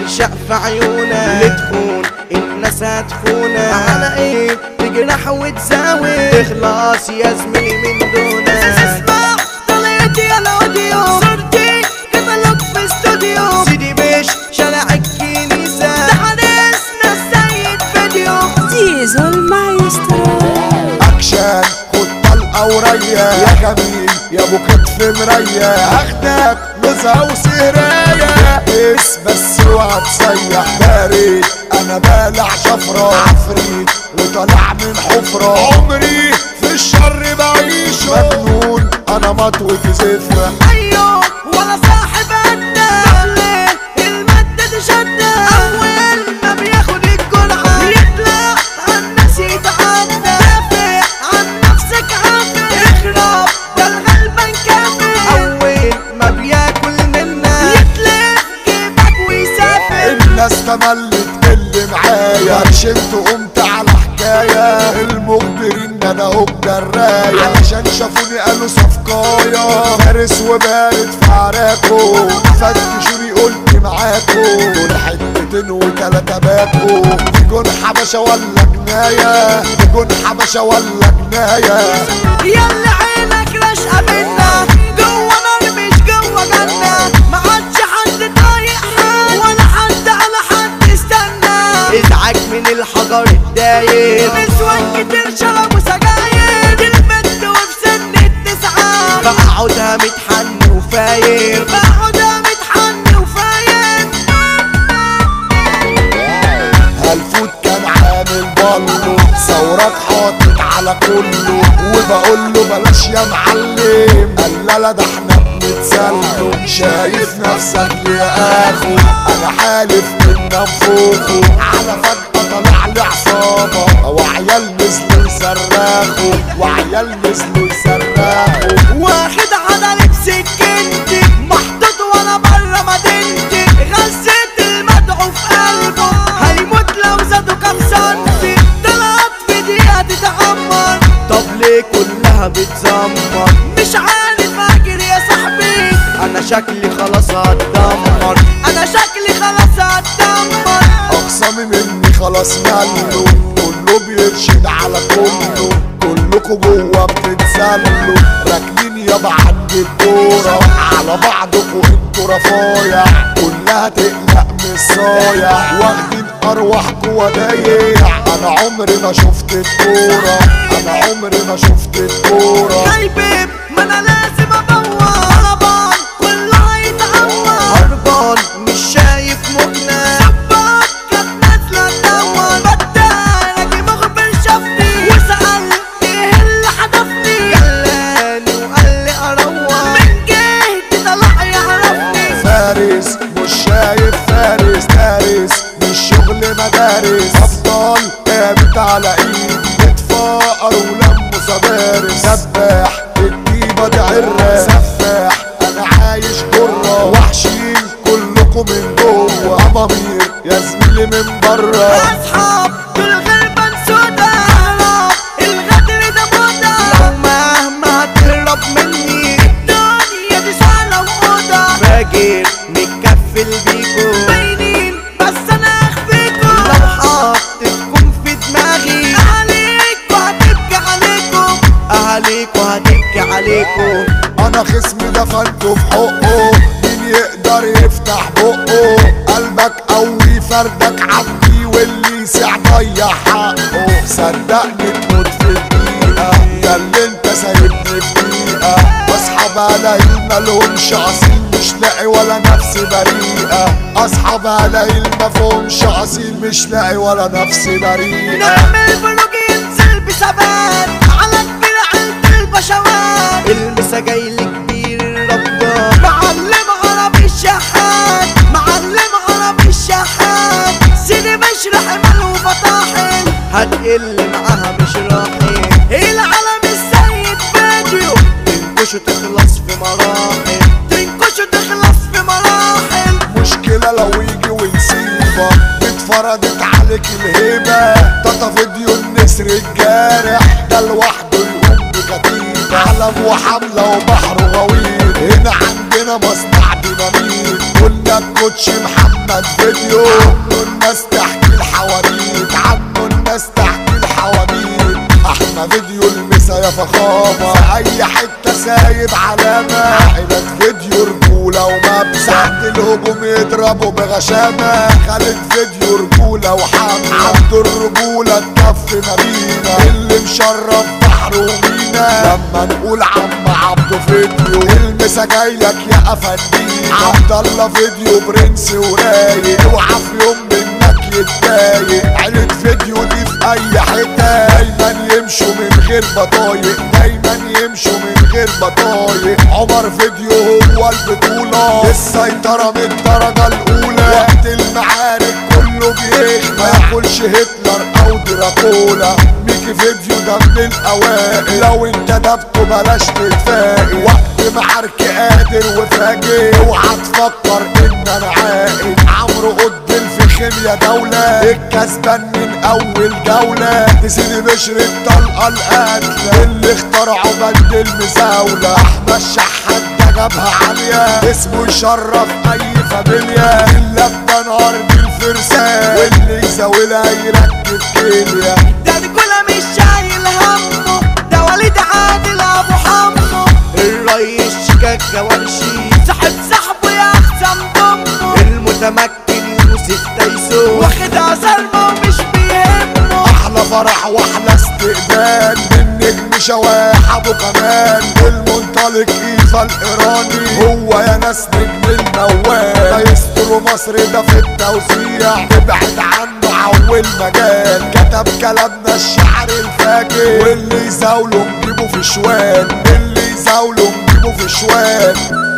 تنشأ في عيونا لتخون الناس هتخونا على ايه تجرح وتزاوي تخلص يا زميلي من دونا اسمع طلعتي على اوديو صورتي كتالوج في استوديو سيدي بيش شارع الكنيسة ده حارسنا السيد فيديو زيزو المايسترو اكشن خد طلقه ورية يا جميل يا ابو كتف مرية هاخدك نزهة وسهراية بس بس اوعى تسيح بارد انا بالع شفرة عفريت وطالع من حفرة عمري في الشر بعيش مجنون انا مطوة زفرة ايوه ولا صاحب عنا ليه المادة دي شدة اول ما بياخد الجرعة يطلع عالناس يتعدى دافع عن نفسك عافية اخرب ده الغلبان كافي اول ما بياكل منا يتلف جيبك ويسافر الناس تملت اللي معايا رشمت وقمت على حكاية المخبرين انا هو الجراية علشان شافوني قالوا صفقايا فارس وبارد في عراكو فتشوني قلت معاكو دول حتتين وتلاتة باكو في جون حبشة ولا جناية في جون حبشة ولا جناية يلا عينك رشقة منا جوه نار مش جوه جنة ما عادش حد طايق حد ولا حد على حد استنى ازعاج من الحجر الداير نسوان كتير شربوا سجاير البنت وفي سن التسعة بقعدها متحن وفاير بقعدها متحن وفاير هالفوت كان عامل بالو ثورك حاطط على كله وبقول له بلاش يا معلم قال لا لا ده احنا بنتسلم شايف نفسك يا اخو انا حالف ان انفوخه على فجأة طلع لي عصابة وعيال نزلوا يصرخوا وعيال نزلوا يصرخوا واخد عضلة بسكنتي محطوط وانا برا مدينتي غزيت المدعو في قلبه هيموت لو زادوا كام سنتي طلعت في دقيقة تتعمر طب ليه كلها بتزمر مش عارف اجري يا صاحبي انا شكلي خلاص هتدمر انا شكلي خلاص هتدمر اقسامي مني خلاص ماله كله بيرشد على كله كلكوا جوا بتتسلوا راكنين يابا عند الدورة على بعضكوا انتوا رفايع كلها تقلق من الصايع واخدين ارواحكوا ودايع انا عمري ما شفت الكورة انا عمري ما شفت الكورة خايبين ما انا لازم ادور طلبان كله هيتعور هربان مش شايف مقنع شباك كانت نازلة تدور بدال اجي مخبر شافني وسأل ايه اللي حدفني جلاني وقال لي اروح من جهتي طلع يعرفني فارس مش شايف فارس دارس مش شغل مدارس ابطال قامت على ايدي اتفقر ولموا صدارس سباح الجيبه دي عره سفاح انا عايش جره وحشين كلكم من جوه امامير يا زميلي من بره اصحاب دول غلبان سودا اهرب الغدر ده موضة لو مهما هتهرب مني الدنيا دي شعلة وأوضة فاجر متكفل بيكو باينين بس انا اخفيكم لو حطيتكم في دماغي عليك وهتبكي عليكم اهاليك وهتبكي عليكم انا خصمي دفنته في حقه مين يقدر يفتح بقه قلبك قوي فردك عبدي واللي يسع ضيع حقه صدقني تموت في دقيقة ده اللي انت سايبني في دقيقة اصحاب قليل مالهمش اصيل مش لاقي ولا نفسي بريئة اصحاب قليل مفهومش اصيل مش لاقي ولا نفسي بريئة نعمل بلوج ينزل بثبات على كبير عيلة البشوات المسا جاي لي كبير الربان معلم عربي الشحات معلم عربي الشحات سيدي بشرح مال وفطاحل هتقل معاها مش راحل العالم السيد فيديو تنكشوا تخلص في مراحل تنكش وتخلص في مراحل مشكلة لو يجي ونسيبك اتفرضت عليك الهيبة تاتا فيديو النسر الجارح ده لوحده يقوم بكتيبة علم وحملة وبحر غويط هنا عندنا مصنع ديناميت قلنا لك كوتش محمد فيديو عنه الناس تحكي الحواديت عنه الناس تحكي الحواديت احنا فيديو المسا يا فخامة في اي حتة سايب علامة عائلة فيديو رجولة ومبدأ ساعة الهجوم يضربوا بغشامة خالد فيديو رجولة وحملة عبد الرجولة تكفي مدينة اللي مشرف بحر ومينا لما نقول عم عبده فيديو المسا جايلك يا افندينا عبد الله فيديو برنس ورايق اوعى في يوم منك يتضايق عيلة فيديو دي في اي حتة دايما يمشوا من غير بطايق دايما يمشوا من غير بطايق عمر فيديو هو البطولة السيطرة من الدرجة الاولى وقت المعارك كله بيخ ما ياكلش هتلر او دراكولا ميكي فيديو ده من الاوائل لو انت دبته بلاش تتفائل وقت معارك قادر وفاجئ اوعى تفكر ان انا عاقل عمرو قدل في خيميا دولة الكسبان من اول جولة تسيدي بشر الطلقة القاتلة اللي اخترعوا بند المزاولة احمد شحات ده جابها عالية اسمه يشرف اي فاميليا اللبة نار بالفرسان واللي يزاولها يركب كيليا ده رجولة مش شايل همه ده وليد عادل ابو حمو الريس شيكاكا ورشيد صاحب صاحبه يا احسن ضمه المتمكن يوسف تايسون واخد عزلمه ومش بيهمه احلى فرح واحلى استقبال من نجم شواح ابو كمال والمنطلق ايفا الايراني هو يا ناس نجم الموال مايسترو مصر ده في التوزيع ابعد عنه عول مجال كتب كلامنا الشعر الفاجر واللي يزاوله نجيبه في شوال اللي يزاوله نجيبه في شوال